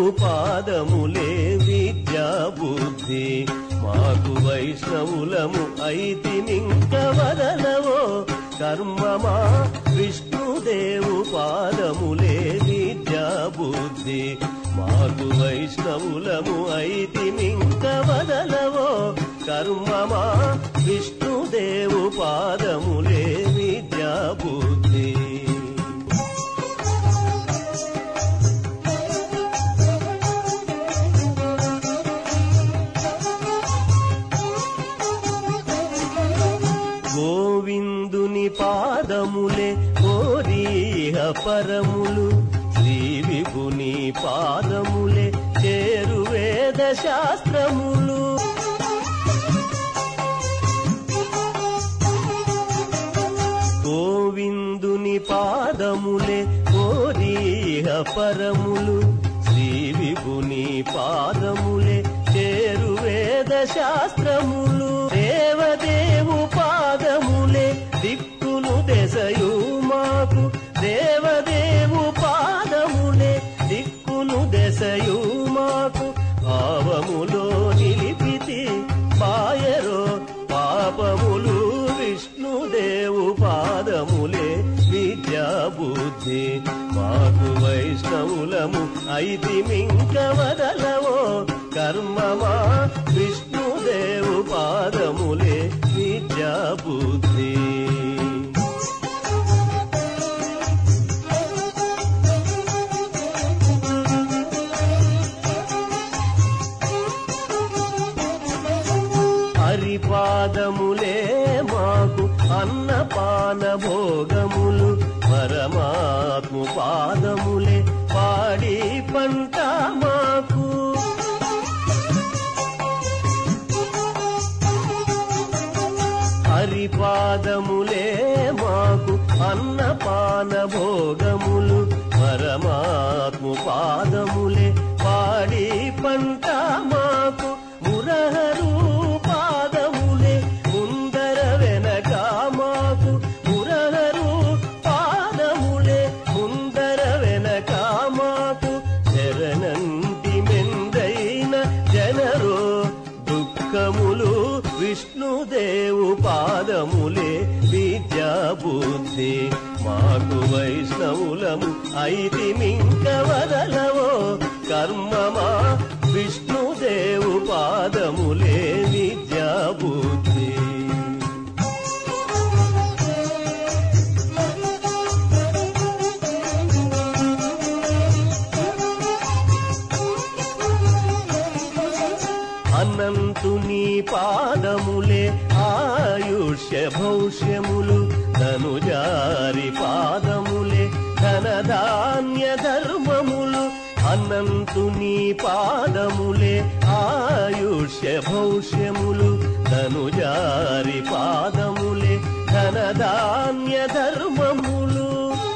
పాదములే విద్యా బుద్ధి మాకు వైష్ణవులము ఐతి నింక వదలవో కర్మమా విష్ణుదేవు పాదములే విద్యా బుద్ధి మాకు వైష్ణవులము ఐతి నింక వదలవో కర్మమా విష్ణుదేవు పాదములే విద్యా బుద్ధి గోవిందుని పాదములే కోరీహ పరములు శ్రీ విభుని పాదములే చేరు వేద శాస్త్రములు గోవిందుని పాదములే కోరీహ పరములు శ్రీ విభుని పాదములే చేరు వేద శాస్త్రములు దేవదేవు పాదములే దిక్కులు దశయు మాకు దేవదేవు పాదములే దిక్కులు దశయు మాకు భావములో నిలిపితి పాయరో పాపములు విష్ణుదేవు పాదములే విద్యా బుద్ధి మాకు వైష్ణవులము ఐతి మింక వదలవో కర్మమా విష్ణుదేవు పాదములే విద్యా బుద్ధి హరిపాదములే మాకు అన్నపాన భోగములు పరమాత్ము పాదములే పాడి పంట మాకు హరిపాదములే మాకు అన్నపాన భోగములు పరమాత్ము పాదములే పాడి పంట మాకు మురహరు పాదములే ముందర వెనక మాకు మురహరు పాదములే ముందర వెనక మాకు శరణంటి మెందైన జనరో దుఃఖములు విష్ణుదేవు పాదములే విద్యా బుద్ధి మాకు వైష్ణవులము ఐతి మింక వదలవో కర్మమా విష్ణుదేవు పాదములే విద్యా బుద్ధి అనంతుని పాదములే ఆయుష్య భౌష్యములు ధనుజారి పాదములే ధనధాన్య ధర్మములు అనంతుని పాదములే ఆయుష్య భౌష్యములు ధనుజారి పాదములే ధనధాన్య ధర్మములు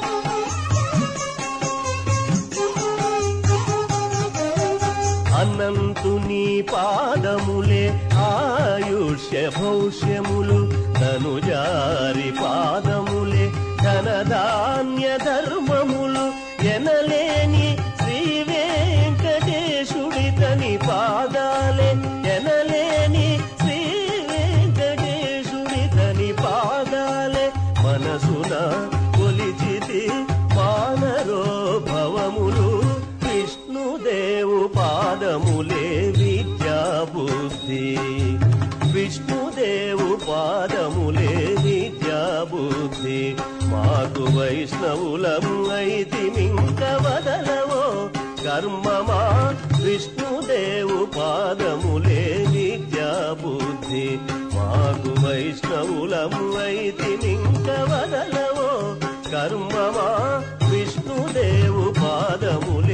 అనంతుని పాదములే ఆయుష్య భౌష్యములు ధనుజారి పాదములే ధనధాన్య ధర్మములు ఎనలేని శ్రీ వెంకటేశుడి తని పాదాలే ఎనలేని శ్రీ వెంకటేశుడి తని పాదాలే మనసున కొలిచితి మానరో భవములు విష్ణుదేవు పాదములే విద్యా బుద్ధి విష్ణుదేవు పాదములే విద్యా బుద్ధి మాకు వైష్ణవులము ఐతి మింక వదలవో కర్మమా విష్ణుదేవు పాదములే విద్యా బుద్ధి మాకు వైష్ణవులము ఐతి మింక వదలవో కర్మమా విష్ణుదేవు పాదములే